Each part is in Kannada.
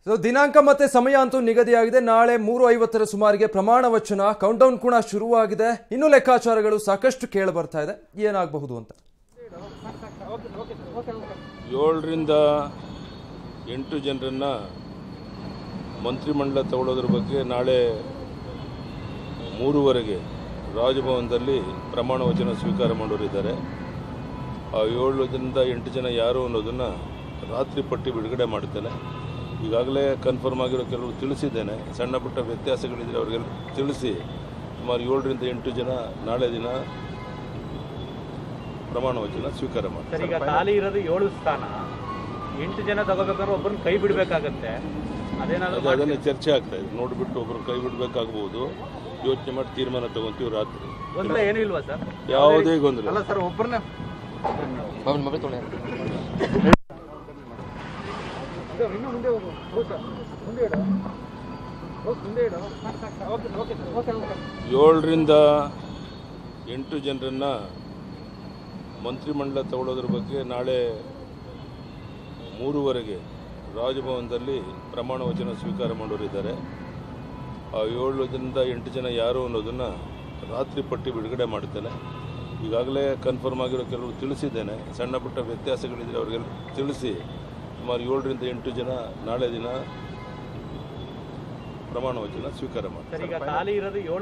ಸೊ ದಿನಾಂಕ ಮತ್ತೆ ಸಮಯ ಅಂತೂ ನಿಗದಿಯಾಗಿದೆ ನಾಳೆ ಮೂರು ಐವತ್ತರ ಸುಮಾರಿಗೆ ಪ್ರಮಾಣ ವಚನ ಕೌಂಟೌನ್ ಕೂಡ ಶುರುವಾಗಿದೆ ಇನ್ನು ಲೆಕ್ಕಾಚಾರಗಳು ಸಾಕಷ್ಟು ಕೇಳಿ ಬರ್ತಾ ಇದೆ ಏನಾಗಬಹುದು ಅಂತ ಏಳರಿಂದ ಎಂಟು ಜನರನ್ನು ಮಂತ್ರಿಮಂಡಲ ತಗೊಳ್ಳೋದ್ರ ಬಗ್ಗೆ ನಾಳೆ ಮೂರುವರೆಗೆ ರಾಜಭವನದಲ್ಲಿ ಪ್ರಮಾಣ ವಚನ ಸ್ವೀಕಾರ ಮಾಡೋರಿದ್ದಾರೆ ಆ ಏಳರಿಂದ ಎಂಟು ಜನ ಯಾರು ಅನ್ನೋದನ್ನು ರಾತ್ರಿ ಪಟ್ಟಿ ಬಿಡುಗಡೆ ಮಾಡ್ತೇನೆ ಈಗಾಗಲೇ ಕನ್ಫರ್ಮ್ ಆಗಿರೋ ಕೆಲವರು ತಿಳಿಸಿದ್ದೇನೆ ಸಣ್ಣ ಪುಟ್ಟ ವ್ಯತ್ಯಾಸಗಳಿದ್ರೆ ಅವರಿಗೆಲ್ಲ ತಿಳಿಸಿ ಸುಮಾರು ಏಳರಿಂದ ಎಂಟು ಜನ ನಾಳೆ ದಿನ ಪ್ರಮಾಣ ವಚನ ಸ್ವೀಕಾರ ಮಾಡ್ತಾರೆ ಸರ್ ಈಗ ಖಾಲಿ ಇರೋದು ಏಳು ಸ್ಥಾನ ಎಂಟು ಜನ ತಗೋಬೇಕಾದ್ರೆ ಒಬ್ಬರನ್ನ ಕೈ ಬಿಡ್ಬೇಕಾಗತ್ತೆ ಅದೇನಾದ್ರೂ ಅದು ಅದನ್ನೇ ಚರ್ಚೆ ಆಗ್ತಾ ಇದೆ ನೋಡಿಬಿಟ್ಟು ಒಬ್ಬರು ಕೈ ಬಿಡಬೇಕಾಗ್ಬೋದು ಯೋಚನೆ ಮಾಡಿ ತೀರ್ಮಾನ ತಗೊಂತೀವಿ ರಾತ್ರಿ ಗೊಂದಲ ಏನೂ ಇಲ್ವಾ ಸರ್ ಯಾವುದೇ ಗೊಂದಲ ಇಲ್ಲ. ಸರ್ ಒಬ್ಬರನ್ನೇ ಇನ್ನು ಮುಂದೆ ಹೋಗು ಹೋಗು ಸರ್ ಮುಂದೆ ಇಡು ಹೋಗಿ ಮುಂದೆ ಇಡು ಓಕೆ ಓಕೆ ಓಕೆ ಓಕೆ ಏಳರಿಂದ ಎಂಟು ಜನರನ್ನು ಮಂತ್ರಿಮಂಡಲ ತಗೊಳ್ಳೋದ್ರ ಬಗ್ಗೆ ನಾಳೆ ಮೂರುವರೆಗೆ ರಾಜಭವನದಲ್ಲಿ ಪ್ರಮಾಣ ವಚನ ಸ್ವೀಕಾರ ಮಾಡೋರಿದ್ದಾರೆ ಆ ಏಳರಿಂದ ಎಂಟು ಜನ ಯಾರು ಅನ್ನೋದನ್ನು ರಾತ್ರಿ ಪಟ್ಟಿ ಬಿಡುಗಡೆ ಮಾಡ್ತೇನೆ ಈಗಾಗಲೇ ಕನ್ಫರ್ಮ್ ಆಗಿರೋ ಕೆಲವರು ತಿಳಿಸಿದ್ದೇನೆ ಸಣ್ಣ ಪುಟ್ಟ ವ್ಯತ್ಯಾಸಗಳಿದ್ರೆ ಅವರಿಗೆಲ್ಲ ತಿಳಿಸಿ ಸುಮಾರು ಏಳರಿಂದ ಎಂಟು ಜನ ನಾಳೆ ದಿನ ಪ್ರಮಾಣ ವಚನ ಸ್ವೀಕಾರ ಮಾಡ್ತಾರೆ ಸರ್ ಈಗ ಖಾಲಿ ಇರೋದು ಏಳು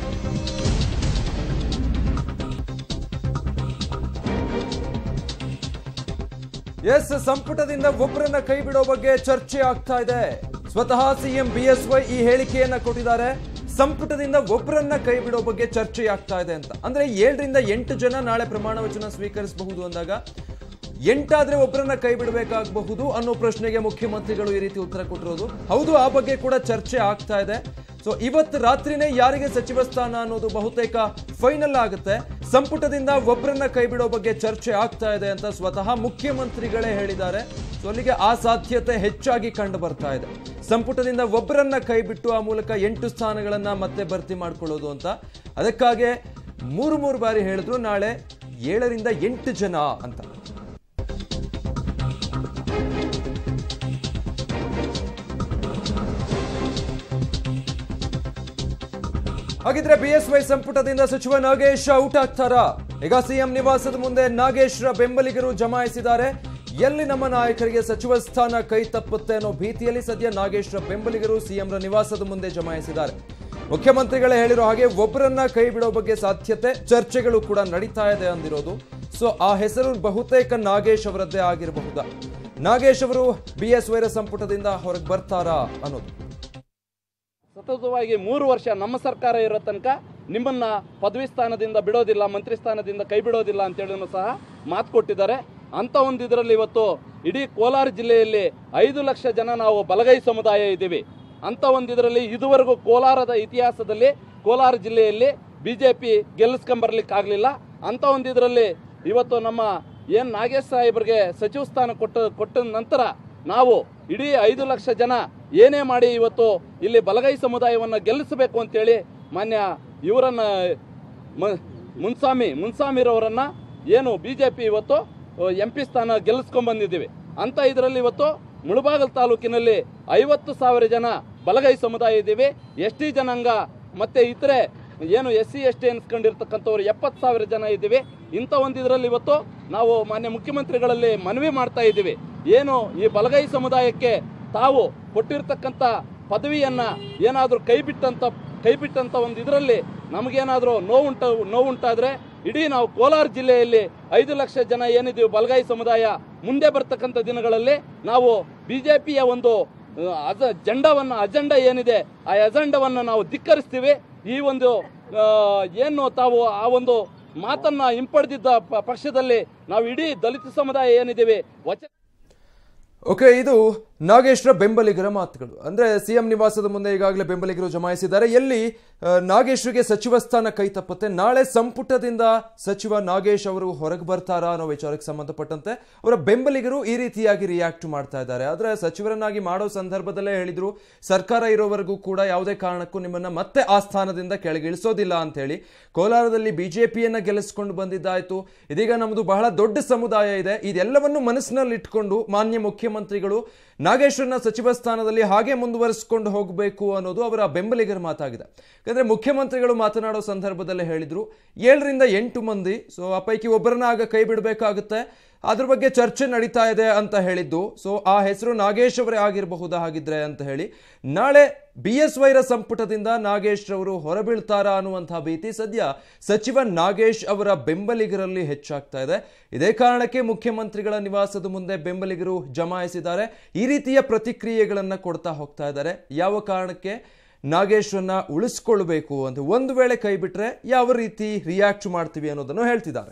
ಎಸ್ ಸಂಪುಟದಿಂದ ಒಬ್ಬರನ್ನ ಕೈ ಬಿಡೋ ಬಗ್ಗೆ ಚರ್ಚೆ ಆಗ್ತಾ ಇದೆ ಸ್ವತಃ ಸಿಎಂ ಬಿಎಸ್ವೈ ಈ ಹೇಳಿಕೆಯನ್ನ ಕೊಟ್ಟಿದ್ದಾರೆ ಸಂಪುಟದಿಂದ ಒಬ್ಬರನ್ನ ಕೈ ಬಿಡೋ ಬಗ್ಗೆ ಚರ್ಚೆ ಆಗ್ತಾ ಇದೆ ಅಂತ ಅಂದ್ರೆ ಏಳರಿಂದ ಎಂಟು ಜನ ನಾಳೆ ಪ್ರಮಾಣ ವಚನ ಸ್ವೀಕರಿಸಬಹುದು ಅಂದಾಗ ಎಂಟಾದ್ರೆ ಒಬ್ಬರನ್ನ ಕೈ ಬಿಡಬೇಕಾಗಬಹುದು ಅನ್ನೋ ಪ್ರಶ್ನೆಗೆ ಮುಖ್ಯಮಂತ್ರಿಗಳು ಈ ರೀತಿ ಉತ್ತರ ಕೊಟ್ಟಿರೋದು ಹೌದು ಆ ಬಗ್ಗೆ ಕೂಡ ಚರ್ಚೆ ಆಗ್ತಾ ಇದೆ ಸೊ ಇವತ್ತು ರಾತ್ರಿನೇ ಯಾರಿಗೆ ಸಚಿವ ಸ್ಥಾನ ಅನ್ನೋದು ಬಹುತೇಕ ಫೈನಲ್ ಆಗುತ್ತೆ ಸಂಪುಟದಿಂದ ಒಬ್ಬರನ್ನ ಕೈ ಬಿಡೋ ಬಗ್ಗೆ ಚರ್ಚೆ ಆಗ್ತಾ ಇದೆ ಅಂತ ಸ್ವತಃ ಮುಖ್ಯಮಂತ್ರಿಗಳೇ ಹೇಳಿದ್ದಾರೆ ಸೊ ಅಲ್ಲಿಗೆ ಆ ಸಾಧ್ಯತೆ ಹೆಚ್ಚಾಗಿ ಕಂಡು ಬರ್ತಾ ಇದೆ ಸಂಪುಟದಿಂದ ಒಬ್ಬರನ್ನ ಕೈ ಬಿಟ್ಟು ಆ ಮೂಲಕ ಎಂಟು ಸ್ಥಾನಗಳನ್ನ ಮತ್ತೆ ಭರ್ತಿ ಮಾಡ್ಕೊಳ್ಳೋದು ಅಂತ ಅದಕ್ಕಾಗಿ ಮೂರು ಮೂರು ಬಾರಿ ಹೇಳಿದ್ರು ನಾಳೆ ಏಳರಿಂದ ಎಂಟು ಜನ ಅಂತ ಹಾಗಿದ್ರೆ ಬಿಎಸ್ವೈ ಸಂಪುಟದಿಂದ ಸಚಿವ ನಾಗೇಶ್ ಔಟ್ ಆಗ್ತಾರಾ ಈಗ ಸಿಎಂ ನಿವಾಸದ ಮುಂದೆ ನಾಗೇಶ್ರ ಬೆಂಬಲಿಗರು ಜಮಾಯಿಸಿದ್ದಾರೆ ಎಲ್ಲಿ ನಮ್ಮ ನಾಯಕರಿಗೆ ಸಚಿವ ಸ್ಥಾನ ಕೈ ತಪ್ಪುತ್ತೆ ಅನ್ನೋ ಭೀತಿಯಲ್ಲಿ ಸದ್ಯ ನಾಗೇಶ್ರ ಬೆಂಬಲಿಗರು ಸಿಎಂರ ನಿವಾಸದ ಮುಂದೆ ಜಮಾಯಿಸಿದ್ದಾರೆ ಮುಖ್ಯಮಂತ್ರಿಗಳೇ ಹೇಳಿರೋ ಹಾಗೆ ಒಬ್ಬರನ್ನ ಕೈ ಬಿಡೋ ಬಗ್ಗೆ ಸಾಧ್ಯತೆ ಚರ್ಚೆಗಳು ಕೂಡ ನಡೀತಾ ಇದೆ ಅಂದಿರೋದು ಸೊ ಆ ಹೆಸರು ಬಹುತೇಕ ನಾಗೇಶ್ ಅವರದ್ದೇ ಆಗಿರಬಹುದಾ ನಾಗೇಶ್ ಅವರು ಬಿಎಸ್ವೈರ ಸಂಪುಟದಿಂದ ಹೊರಗೆ ಬರ್ತಾರಾ ಅನ್ನೋದು ಸತತವಾಗಿ ಮೂರು ವರ್ಷ ನಮ್ಮ ಸರ್ಕಾರ ಇರೋ ತನಕ ನಿಮ್ಮನ್ನ ಪದವಿ ಸ್ಥಾನದಿಂದ ಬಿಡೋದಿಲ್ಲ ಮಂತ್ರಿ ಸ್ಥಾನದಿಂದ ಕೈ ಬಿಡೋದಿಲ್ಲ ಅಂತೇಳಿ ಸಹ ಮಾತು ಕೊಟ್ಟಿದ್ದಾರೆ ಅಂತ ಒಂದು ಇದರಲ್ಲಿ ಇವತ್ತು ಇಡೀ ಕೋಲಾರ ಜಿಲ್ಲೆಯಲ್ಲಿ ಐದು ಲಕ್ಷ ಜನ ನಾವು ಬಲಗೈ ಸಮುದಾಯ ಇದ್ದೀವಿ ಅಂತ ಒಂದು ಇದರಲ್ಲಿ ಇದುವರೆಗೂ ಕೋಲಾರದ ಇತಿಹಾಸದಲ್ಲಿ ಕೋಲಾರ ಜಿಲ್ಲೆಯಲ್ಲಿ ಬಿ ಜೆ ಪಿ ಗೆಲ್ಲಿಸ್ಕೊಂಬರ್ಲಿಕ್ಕಾಗಲಿಲ್ಲ ಅಂತ ಒಂದು ಇದರಲ್ಲಿ ಇವತ್ತು ನಮ್ಮ ಏನು ನಾಗೇಶ್ ಸಾಹೇಬ್ರಿಗೆ ಸಚಿವ ಸ್ಥಾನ ಕೊಟ್ಟ ಕೊಟ್ಟ ನಂತರ ನಾವು ಇಡೀ ಐದು ಲಕ್ಷ ಜನ ಏನೇ ಮಾಡಿ ಇವತ್ತು ಇಲ್ಲಿ ಬಲಗೈ ಸಮುದಾಯವನ್ನು ಗೆಲ್ಲಿಸಬೇಕು ಅಂತೇಳಿ ಮಾನ್ಯ ಇವರನ್ನ ಮ- ಮುನ್ಸಾಮಿ ಮುನ್ಸಾಮಿರವರನ್ನ ಏನು ಬಿ ಜೆ ಪಿ ಇವತ್ತು ಎಂ ಪಿ ಸ್ಥಾನ ಗೆಲ್ಲಿಸ್ಕೊಂಡ್ಬಂದಿದ್ದೀವಿ ಅಂತ ಇದರಲ್ಲಿ ಇವತ್ತು ಮುಳಬಾಗಲ್ ತಾಲೂಕಿನಲ್ಲಿ ಐವತ್ತು ಸಾವಿರ ಜನ ಬಲಗೈ ಸಮುದಾಯ ಇದ್ದೀವಿ ಎಸ್ ಟಿ ಜನಾಂಗ ಮತ್ತೆ ಇತರೆ ಏನು ಎಸ್ ಸಿ ಎಸ್ ಟಿ ಅನ್ಸ್ಕೊಂಡಿರ್ತಕ್ಕಂಥವ್ರು ಎಪ್ಪತ್ತು ಸಾವಿರ ಜನ ಇದ್ದೀವಿ ಇಂಥ ಒಂದು ಇದರಲ್ಲಿ ಇವತ್ತು ನಾವು ಮಾನ್ಯ ಮುಖ್ಯಮಂತ್ರಿಗಳಲ್ಲಿ ಮನವಿ ಮಾಡ್ತಾ ಇದ್ದೀವಿ ಏನು ಈ ಬಲಗೈ ಸಮುದಾಯಕ್ಕೆ ತಾವು ಕೊಟ್ಟಿರ್ತಕ್ಕಂಥ ಪದವಿಯನ್ನ ಏನಾದರೂ ಕೈ ಬಿಟ್ಟಂತ ಕೈ ಬಿಟ್ಟಂತ ಒಂದು ಇದರಲ್ಲಿ ನಮಗೇನಾದರೂ ನೋವುಂಟ ನೋವುಂಟಾದ್ರೆ ಇಡೀ ನಾವು ಕೋಲಾರ ಜಿಲ್ಲೆಯಲ್ಲಿ ಐದು ಲಕ್ಷ ಜನ ಏನಿದ್ದೀವಿ ಬಲಗೈ ಸಮುದಾಯ ಮುಂದೆ ಬರ್ತಕ್ಕಂಥ ದಿನಗಳಲ್ಲಿ ನಾವು ಬಿಜೆಪಿಯ ಒಂದು ಆ, ಅಜ ಜೆಂಡವನ್ನು ಅಜೆಂಡ ಏನಿದೆ ಆ ಅಜೆಂಡವನ್ನು ನಾವು ಧಿಕ್ಕರಿಸ್ತೀವಿ ಈ ಒಂದು ಆ, ಏನು ತಾವು ಆ ಒಂದು ಮಾತನ್ನ ಹಿಂಪಡೆದಿದ್ದ ಪ- ಪಕ್ಷದಲ್ಲಿ ನಾವು ಇಡೀ ದಲಿತ ಸಮುದಾಯ ಏನಿದ್ದೀವಿ ವಚನ ಓಕೆ ಇದು ನಾಗೇಶ್ರ ಬೆಂಬಲಿಗರ ಮಾತುಗಳು ಅಂದ್ರೆ ಸಿಎಂ ನಿವಾಸದ ಮುಂದೆ ಈಗಾಗಲೇ ಬೆಂಬಲಿಗರು ಜಮಾಯಿಸಿದ್ದಾರೆ ಎಲ್ಲಿ ಆ, ನಾಗೇಶ್ರಿಗೆ ಸಚಿವ ಸ್ಥಾನ ಕೈ ತಪ್ಪುತ್ತೆ ನಾಳೆ ಸಂಪುಟದಿಂದ ಸಚಿವ ನಾಗೇಶ್ ಅವರು ಹೊರಗೆ ಬರ್ತಾರಾ ಅನ್ನೋ ವಿಚಾರಕ್ಕೆ ಸಂಬಂಧಪಟ್ಟಂತೆ ಅವರ ಬೆಂಬಲಿಗರು ಈ ರೀತಿಯಾಗಿ ರಿಯಾಕ್ಟ್ ಮಾಡ್ತಾ ಇದ್ದಾರೆ ಆದ್ರೆ ಸಚಿವರನ್ನಾಗಿ ಮಾಡೋ ಸಂದರ್ಭದಲ್ಲೇ ಹೇಳಿದ್ರು ಸರ್ಕಾರ ಇರೋವರೆಗೂ ಕೂಡ ಯಾವುದೇ ಕಾರಣಕ್ಕೂ ನಿಮ್ಮನ್ನ ಮತ್ತೆ ಆ ಸ್ಥಾನದಿಂದ ಕೆಳಗಿಳಿಸೋದಿಲ್ಲ ಅಂತ ಹೇಳಿ ಕೋಲಾರದಲ್ಲಿ ಬಿಜೆಪಿಯನ್ನ ಗೆಲ್ಲಿಸ್ಕೊಂಡು ಬಂದಿದ್ದಾಯ್ತು ಇದೀಗ ನಮ್ಮದು ಬಹಳ ದೊಡ್ಡ ಸಮುದಾಯ ಇದೆ ಇದೆಲ್ಲವನ್ನು ಮನಸ್ಸಿನಲ್ಲಿ ಇಟ್ಕೊಂಡು ಮಾನ್ಯ ಮುಖ್ಯಮಂತ್ರಿಗಳು ನಾಗೇಶ್ವರನ ಸಚಿವ ಸ್ಥಾನದಲ್ಲಿ ಹಾಗೆ ಮುಂದುವರಿಸಿಕೊಂಡು ಹೋಗಬೇಕು ಅನ್ನೋದು ಅವರ ಬೆಂಬಲಿಗರ ಮಾತಾಗಿದೆ ಯಾಕಂದ್ರೆ ಮುಖ್ಯಮಂತ್ರಿಗಳು ಮಾತನಾಡೋ ಸಂದರ್ಭದಲ್ಲಿ ಹೇಳಿದ್ರು ಏಳರಿಂದ ಎಂಟು ಮಂದಿ ಸೊ ಆ ಪೈಕಿ ಒಬ್ಬರನ್ನ ಆಗ ಕೈ ಬಿಡಬೇಕಾಗುತ್ತೆ ಅದ್ರ ಬಗ್ಗೆ ಚರ್ಚೆ ನಡೀತಾ ಇದೆ ಅಂತ ಹೇಳಿದ್ದು ಸೊ ಆ ಹೆಸರು ನಾಗೇಶ್ ಅವರೇ ಆಗಿರಬಹುದಾ ಹಾಗಿದ್ರೆ ಅಂತ ಹೇಳಿ ನಾಳೆ ಬಿ ಎಸ್ ವೈರ ಸಂಪುಟದಿಂದ ನಾಗೇಶ್ ರವರು ಹೊರಬೀಳ್ತಾರಾ ಅನ್ನುವಂತಹ ಭೀತಿ ಸದ್ಯ ಸಚಿವ ನಾಗೇಶ್ ಅವರ ಬೆಂಬಲಿಗರಲ್ಲಿ ಹೆಚ್ಚಾಗ್ತಾ ಇದೆ ಇದೇ ಕಾರಣಕ್ಕೆ ಮುಖ್ಯಮಂತ್ರಿಗಳ ನಿವಾಸದ ಮುಂದೆ ಬೆಂಬಲಿಗರು ಜಮಾಯಿಸಿದ್ದಾರೆ ಈ ರೀತಿಯ ಪ್ರತಿಕ್ರಿಯೆಗಳನ್ನ ಕೊಡ್ತಾ ಹೋಗ್ತಾ ಇದ್ದಾರೆ ಯಾವ ಕಾರಣಕ್ಕೆ ನಾಗೇಶ್ವರನ್ನ ಉಳಿಸ್ಕೊಳ್ಬೇಕು ಅಂತ ಒಂದು ವೇಳೆ ಕೈ ಬಿಟ್ರೆ ಯಾವ ರೀತಿ ರಿಯಾಕ್ಟ್ ಮಾಡ್ತೀವಿ ಅನ್ನೋದನ್ನು ಹೇಳ್ತಿದ್ದಾರೆ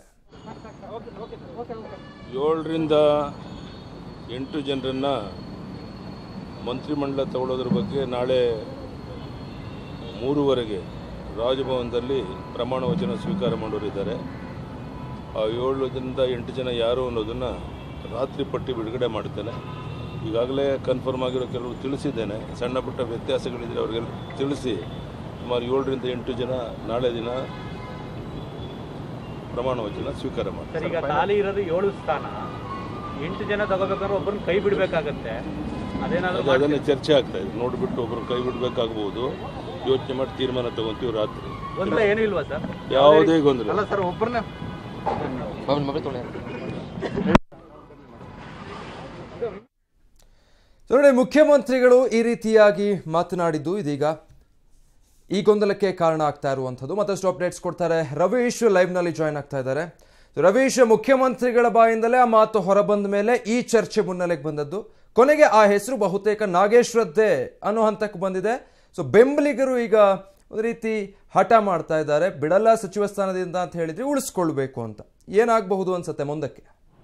ಏಳರಿಂದ ಎಂಟು ಜನರನ್ನು ಮಂತ್ರಿಮಂಡಲ ತಗೊಳ್ಳೋದ್ರ ಬಗ್ಗೆ ನಾಳೆ ಮೂರುವರೆಗೆ ರಾಜಭವನದಲ್ಲಿ ಪ್ರಮಾಣ ವಚನ ಸ್ವೀಕಾರ ಮಾಡೋರಿದ್ದಾರೆ ಆ ಏಳರಿಂದ ಎಂಟು ಜನ ಯಾರು ಅನ್ನೋದನ್ನು ರಾತ್ರಿ ಪಟ್ಟಿ ಬಿಡುಗಡೆ ಮಾಡ್ತೇನೆ ಈಗಾಗಲೇ ಕನ್ಫರ್ಮ್ ಆಗಿರೋ ಕೆಲವರು ತಿಳಿಸಿದ್ದೇನೆ ಸಣ್ಣ ಪುಟ್ಟ ವ್ಯತ್ಯಾಸಗಳಿದ್ರೆ ಅವ್ರಿಗೆಲ್ಲ ತಿಳಿಸಿ ಸುಮಾರು ಏಳರಿಂದ ಎಂಟು ಜನ ನಾಳೆ ದಿನ ಪ್ರಮಾಣ ವಚನ ಸ್ವೀಕಾರ ಮಾಡ್ತಾರೆ ಸರ್ ಈಗ ಖಾಲಿ ಇರೋದು ಏಳು ಸ್ಥಾನ ಎಂಟು ಜನ ತಗೋಬೇಕಂದ್ರೆ ಒಬ್ಬರನ್ನ ಕೈ ಬಿಡಬೇಕಾಗತ್ತೆ ಅದೇನಾದ್ರೂ ಅದು ಅದನ್ನೇ ಚರ್ಚೆ ಆಗ್ತಾ ಇದೆ ನೋಡಿಬಿಟ್ಟು ಒಬ್ಬರು ಕೈ ಬಿಡಬೇಕಾಗ್ಬೋದು ಯೋಚನೆ ಮಾಡಿ ತೀರ್ಮಾನ ತಗೊಂತೀವಿ ರಾತ್ರಿ ಗೊಂದಲ ಏನೂ ಇಲ್ವಾ ಸರ್ ಯಾವುದೇ ಗೊಂದಲ ಅಲ್ಲ ಸರ್ ಒಬ್ಬರನ್ನ ಸೊ ನೋಡಿ ಮುಖ್ಯಮಂತ್ರಿಗಳು ಈ ರೀತಿಯಾಗಿ ಮಾತನಾಡಿದ್ದು ಇದೀಗ ಈ ಗೊಂದಲಕ್ಕೆ ಕಾರಣ ಆಗ್ತಾ ಇರುವಂಥದ್ದು ಮತ್ತಷ್ಟು ಅಪ್ಡೇಟ್ಸ್ ಕೊಡ್ತಾರೆ ರವೀಶ್ ಲೈವ್ನಲ್ಲಿ ಜಾಯ್ನ್ ಆಗ್ತಾ ಇದ್ದಾರೆ ಸೊ ರವೀಶ್ ಮುಖ್ಯಮಂತ್ರಿಗಳ ಬಾಯಿಂದಲೇ ಆ ಮಾತು ಹೊರಬಂದ ಮೇಲೆ ಈ ಚರ್ಚೆ ಮುನ್ನೆಲೆಗೆ ಬಂದದ್ದು ಕೊನೆಗೆ ಆ ಹೆಸರು ಬಹುತೇಕ ನಾಗೇಶ್ವರದ್ದೇ ಅನ್ನೋ ಹಂತಕ್ಕೆ ಬಂದಿದೆ ಸೊ ಬೆಂಬಲಿಗರು ಈಗ ಒಂದು ರೀತಿ ಹಠ ಮಾಡ್ತಾ ಇದ್ದಾರೆ ಬಿಡಲ್ಲ ಸಚಿವ ಸ್ಥಾನದಿಂದ ಅಂತ ಹೇಳಿದ್ರೆ ಉಳಿಸ್ಕೊಳ್ಬೇಕು ಅಂತ ಏನಾಗಬಹುದು ಅನ್ಸುತ್ತೆ ಮುಂದಕ್ಕೆ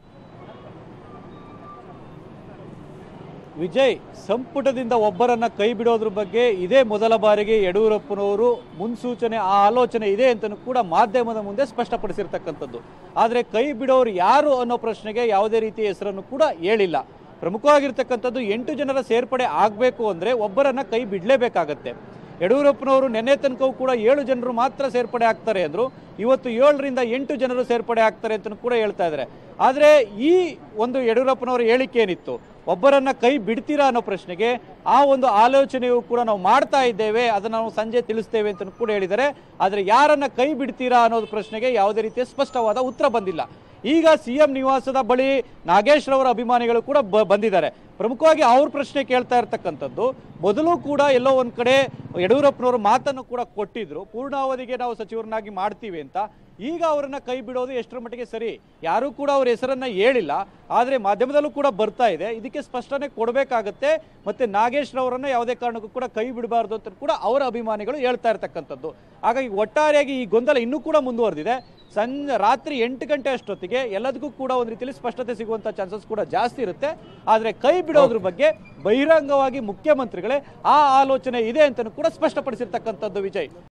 ವಿಜಯ್ ಸಂಪುಟದಿಂದ ಒಬ್ಬರನ್ನ ಕೈ ಬಿಡೋದ್ರ ಬಗ್ಗೆ ಇದೇ ಮೊದಲ ಬಾರಿಗೆ ಯಡಿಯೂರಪ್ಪನವರು ಮುನ್ಸೂಚನೆ ಆ ಆಲೋಚನೆ ಇದೆ ಅಂತಲೂ ಕೂಡ ಮಾಧ್ಯಮದ ಮುಂದೆ ಸ್ಪಷ್ಟಪಡಿಸಿರ್ತಕ್ಕಂಥದ್ದು ಆದರೆ ಕೈ ಬಿಡೋರು ಯಾರು ಅನ್ನೋ ಪ್ರಶ್ನೆಗೆ ಯಾವುದೇ ರೀತಿಯ ಹೆಸರನ್ನು ಕೂಡ ಹೇಳಿಲ್ಲ ಪ್ರಮುಖವಾಗಿರ್ತಕ್ಕಂಥದ್ದು ಎಂಟು ಜನರ ಸೇರ್ಪಡೆ ಆಗಬೇಕು ಅಂದರೆ ಒಬ್ಬರನ್ನ ಕೈ ಬಿಡಲೇಬೇಕಾಗತ್ತೆ ಯಡಿಯೂರಪ್ಪನವರು ನೆನ್ನೆ ತನಕವೂ ಕೂಡ ಏಳು ಜನರು ಮಾತ್ರ ಸೇರ್ಪಡೆ ಆಗ್ತಾರೆ ಅಂದರು ಇವತ್ತು ಏಳರಿಂದ ಎಂಟು ಜನರು ಸೇರ್ಪಡೆ ಆಗ್ತಾರೆ ಅಂತ ಕೂಡ ಹೇಳ್ತಾ ಇದ್ದಾರೆ ಆದರೆ ಈ ಒಂದು ಯಡಿಯೂರಪ್ಪನವರ ಹೇಳಿಕೆ ಏನಿತ್ತು ಒಬ್ಬರನ್ನ ಕೈ ಬಿಡ್ತೀರಾ ಅನ್ನೋ ಪ್ರಶ್ನೆಗೆ ಆ ಒಂದು ಆಲೋಚನೆಯು ಕೂಡ ನಾವು ಮಾಡ್ತಾ ಇದ್ದೇವೆ ಅದನ್ನು ನಾವು ಸಂಜೆ ತಿಳಿಸ್ತೇವೆ ಅಂತ ಕೂಡ ಹೇಳಿದ್ದಾರೆ ಆದರೆ ಯಾರನ್ನ ಕೈ ಬಿಡ್ತೀರಾ ಅನ್ನೋದು ಪ್ರಶ್ನೆಗೆ ಯಾವುದೇ ರೀತಿಯ ಸ್ಪಷ್ಟವಾದ ಉತ್ತರ ಬಂದಿಲ್ಲ ಈಗ ಸಿಎಂ ನಿವಾಸದ ಬಳಿ ನಾಗೇಶ್ ರವರ ಅಭಿಮಾನಿಗಳು ಕೂಡ ಬ- ಬಂದಿದ್ದಾರೆ ಪ್ರಮುಖವಾಗಿ ಅವ್ರ ಪ್ರಶ್ನೆ ಕೇಳ್ತಾ ಇರ್ತಕ್ಕಂಥದ್ದು ಮೊದಲು ಕೂಡ ಎಲ್ಲೋ ಒಂದ್ ಕಡೆ ಯಡಿಯೂರಪ್ಪನವರು ಮಾತನ್ನು ಕೂಡ ಕೊಟ್ಟಿದ್ರು ಪೂರ್ಣಾವಧಿಗೆ ನಾವು ಸಚಿವರನ್ನಾಗಿ ಮಾಡ್ತೀವಿ ಅಂತ ಈಗ ಅವರನ್ನ ಕೈ ಬಿಡೋದು ಎಷ್ಟರ ಮಟ್ಟಿಗೆ ಸರಿ ಯಾರೂ ಕೂಡ ಅವ್ರ ಹೆಸರನ್ನ ಹೇಳಿಲ್ಲ ಆದರೆ ಮಾಧ್ಯಮದಲ್ಲೂ ಕೂಡ ಬರ್ತಾ ಇದೆ ಇದಕ್ಕೆ ಸ್ಪಷ್ಟನೆ ಕೊಡಬೇಕಾಗತ್ತೆ ಮತ್ತೆ ನಾಗೇಶ್ ರವರನ್ನ ಯಾವುದೇ ಕಾರಣಕ್ಕೂ ಕೂಡ ಕೈ ಬಿಡಬಾರ್ದು ಅಂತ ಕೂಡ ಅವರ ಅಭಿಮಾನಿಗಳು ಹೇಳ್ತಾ ಇರ್ತಕ್ಕಂಥದ್ದು ಹಾಗಾಗಿ ಒಟ್ಟಾರೆಯಾಗಿ ಈ ಗೊಂದಲ ಇನ್ನೂ ಕೂಡ ಮುಂದುವರೆದಿದೆ ಸಂಜೆ ರಾತ್ರಿ ಎಂಟು ಗಂಟೆ ಅಷ್ಟೊತ್ತಿಗೆ ಎಲ್ಲದಕ್ಕೂ ಕೂಡ ಒಂದು ರೀತಿಯಲ್ಲಿ ಸ್ಪಷ್ಟತೆ ಸಿಗುವಂತ ಚಾನ್ಸಸ್ ಕೂಡ ಜಾಸ್ತಿ ಇರುತ್ತೆ ಆದರೆ ಕೈ ಬಿಡೋದ್ರ ಬಗ್ಗೆ ಬಹಿರಂಗವಾಗಿ ಮುಖ್ಯಮಂತ್ರಿಗಳೇ ಆ ಆಲೋಚನೆ ಇದೆ ಅಂತಲೂ ಕೂಡ ಸ್ಪಷ್ಟಪಡಿಸಿರ್ತಕ್ಕಂಥದ್ದು ವಿಜಯ್